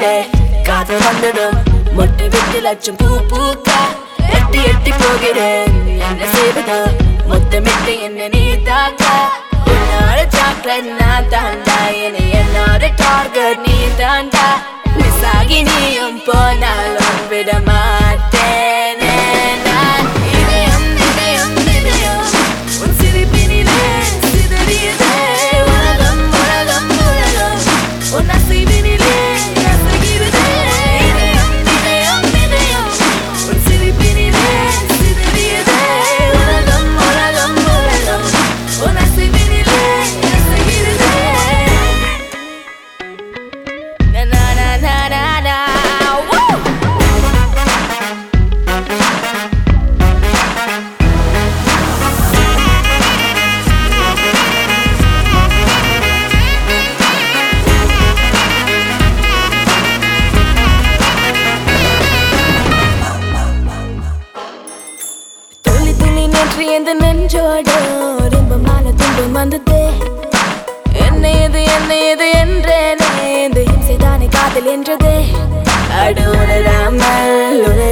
நெஞ்சிலே காதல் வந்ததும் மொட்டை விட்டு லட்சம் பூ பூக்க எட்டி எட்டி போகிறேன் என்ன செய்வதோ மொத்தமிட்டு என்ன நீ தாக்க உன்னோட சாக்லேட் நான் தாண்டா இனி என்னோட டார்கெட் நீ தாண்டா மிஸ் ஆகி நீயும் போனாலும் விட மாட்டேனே நான் இதயம் இதயம் இதயம் உன் சிரிப்பினிலே சிதறியதே உலகம் உலகம் உலகம் உன் அசைவினிலே அசைகிறதே இதயம் இதயம் இதயம் உன் சிரிப்பினிலே சிதறியதே உலகம் உலகம் உலகம் உன் அசைவினிலே அசைகிறதே Na na na na na na. Woo! துளி துளி நேற்று எந்த நெஞ்சோடு ரொம்பமான துன்பம் வந்தது என்ன இது என்ன இது என்றேனே இந்த இம்சைதானே காதல் என்றது அடு உணராமல் உணராமல்